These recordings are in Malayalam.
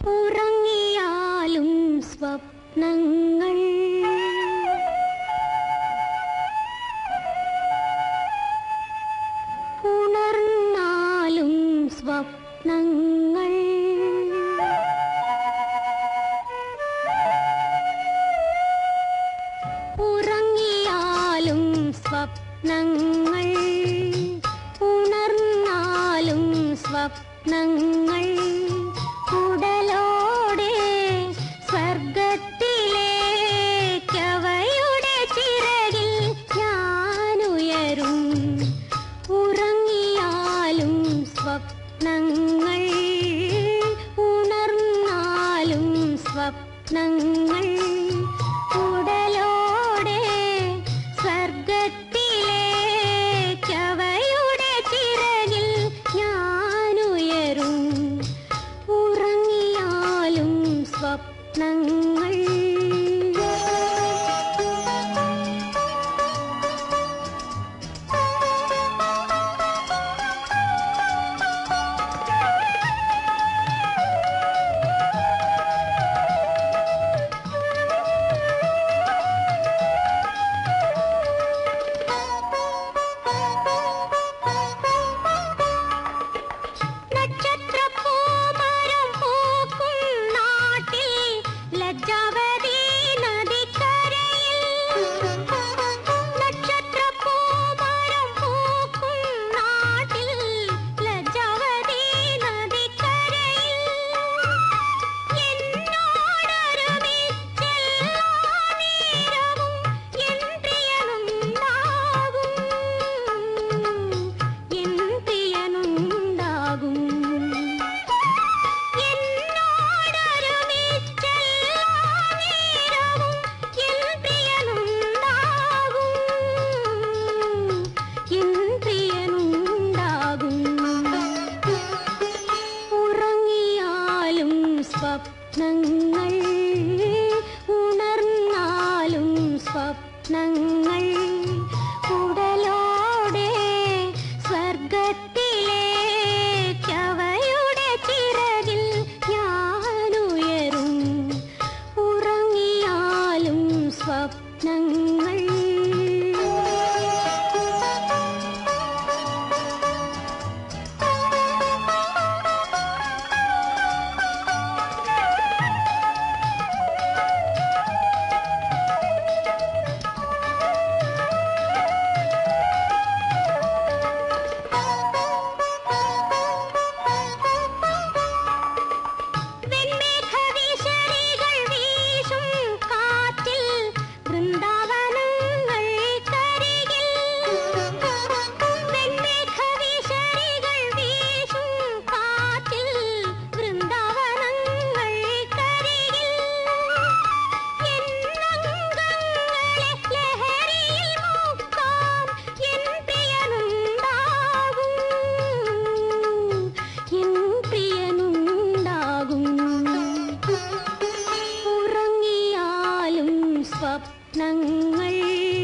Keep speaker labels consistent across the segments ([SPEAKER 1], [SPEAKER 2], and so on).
[SPEAKER 1] ഉറങ്ങിയാലും സ്വപ്നങ്ങൾ ഉണർന്നാലും സ്വപ്നങ്ങൾ ഉറങ്ങിയാലും സ്വപ്നങ്ങൾ ഉണർന്നാലും സ്വപ്നങ്ങൾ ഉടലോടെ സ്വർഗത്തിലേക്കവയുടെ ചിറകിൽ ഞാനുയരും ഉറങ്ങിയാലും സ്വപ്നങ്ങൾ ഉണർന്നാലും സ്വപ്നങ്ങൾ ഉടലോടെ സ്വർഗത്തിലേക്കവയുടെ ചിറകിൽ ഞാനുയരും ഉറങ്ങിയാലും സ്വപ്നങ്ങൾ നക്ഷത്രപ്പൂമരം പൂക്കും നാട്ടിൽ ലജ്ജാവതി നദിക്കരയിൽ നക്ഷത്രപ്പൂമരം പൂക്കും നാട്ടിൽ ലജ്ജാവതി നദിക്കരയിൽ എന്നോടൊരുമിച്ചെല്ലാ നേരവും എൻ പ്രിയനുണ്ടാകും എൻ പ്രിയനുണ്ടാകും എന്നോടൊരുമിച്ചെല്ലാ നേരവും എൻ പ്രിയനുണ്ടാകും എൻ പ്രിയനുണ്ടാകും ഉറങ്ങിയാലും സ്വപ്നങ്ങൾ ഉണർന്നാലും സ്വപ്നങ്ങൾ ഉടലോടെ സ്വർഗത്തിലേക്കവയുടെ ചിറകിൽ ഞാനുയരും ഉറങ്ങിയാലും സ്വപ്നങ്ങൾ വെൺമേഘവിശറികൾ വീശും കാറ്റിൽ വൃന്ദാവനങ്ങൾ കരികിൽ വെൺമേഘവിശറികൾ വീശും കാറ്റിൽ വൃന്ദാവനങ്ങൾ കരികിൽ എന്നംഗങ്ങളെ ലഹരിയിൽ മുക്കാൻ എൻ പ്രിയനുണ്ടാകും എൻ പ്രിയനുണ്ടാകും ഉറങ്ങിയാലും സ്വപ്നങ്ങൾ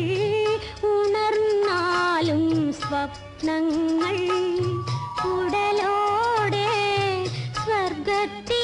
[SPEAKER 1] ഉണർന്നാലും സ്വപ്നങ്ങൾ ഉടലോടെ സ്വർഗത്തിൽ